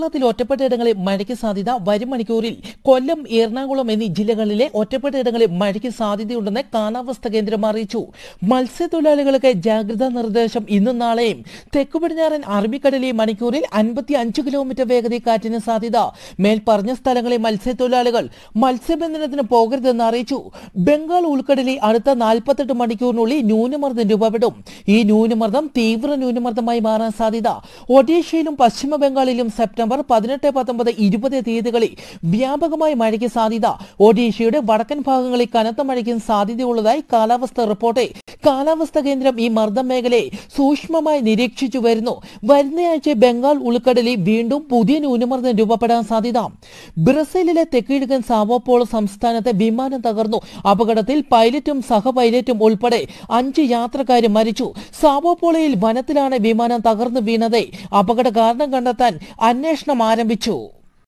കേരളത്തിൽ ഒറ്റപ്പെട്ടയിടങ്ങളിൽ മഴയ്ക്ക് സാധ്യത വരും മണിക്കൂറിൽ കൊല്ലം എറണാകുളം എന്നീ ജില്ലകളിലെ ഒറ്റപ്പെട്ടയിടങ്ങളിൽ മഴയ്ക്ക് സാധ്യതയുണ്ടെന്ന് കാലാവസ്ഥാ കേന്ദ്രം അറിയിച്ചു മത്സ്യത്തൊഴിലാളികൾക്ക് ജാഗ്രതാ നിർദ്ദേശം ഇന്നും നാളെയും തെക്കു പടിഞ്ഞാറൻ അറബിക്കടലിൽ മണിക്കൂറിൽ അൻപത്തി അഞ്ച് കിലോമീറ്റർ വേഗതയിൽ കാറ്റിന് സാധ്യത മേൽ പറഞ്ഞ സ്ഥലങ്ങളിൽ മത്സ്യത്തൊഴിലാളികൾ മത്സ്യബന്ധനത്തിന് പോകരുതെന്ന് അറിയിച്ചു ബംഗാൾ ഉൾക്കടലിൽ അടുത്ത നാൽപ്പത്തെട്ട് മണിക്കൂറിനുള്ളിൽ ന്യൂനമർദ്ദം രൂപപ്പെടും ഈ ന്യൂനമർദ്ദം തീവ്ര ന്യൂനമർദ്ദമായി മാറാൻ സാധ്യത ഒഡീഷയിലും പശ്ചിമ ബംഗാളിലും സെപ്റ്റംബർ പതിനെട്ട് പത്തൊമ്പത് ഇരുപത് തീയതികളിൽ വ്യാപകമായ മഴയ്ക്ക് സാധ്യത ഒഡീഷയുടെ വടക്കൻ ഭാഗങ്ങളിൽ കനത്ത മഴയ്ക്കും സാധ്യതയുള്ളതായി കാലാവസ്ഥ റിപ്പോർട്ട് കാലാവസ്ഥാ കേന്ദ്രം ഈ മർദ്ദം മേഖലയെ സൂക്ഷ്മമായി നിരീക്ഷിച്ചു വരുന്നു വരുന്നയാഴ്ച ബംഗാൾ ഉൾക്കടലിൽ വീണ്ടും പുതിയ ന്യൂനമർദ്ദം രൂപപ്പെടാൻ സാധ്യത ബ്രസീലിലെ തെക്കിഴക്കൻ സാവോപോളോ സംസ്ഥാനത്തെ വിമാനം തകർന്നു അപകടത്തിൽ പൈലറ്റും സഹ പൈലറ്റും ഉൾപ്പെടെ അഞ്ച് യാത്രക്കാരും മരിച്ചു സാവോപോളോയിൽ വനത്തിലാണ് വിമാനം തകർന്നു വീണത് അപകട കാരണം കണ്ടെത്താൻ അന്വേഷണം ആരംഭിച്ചു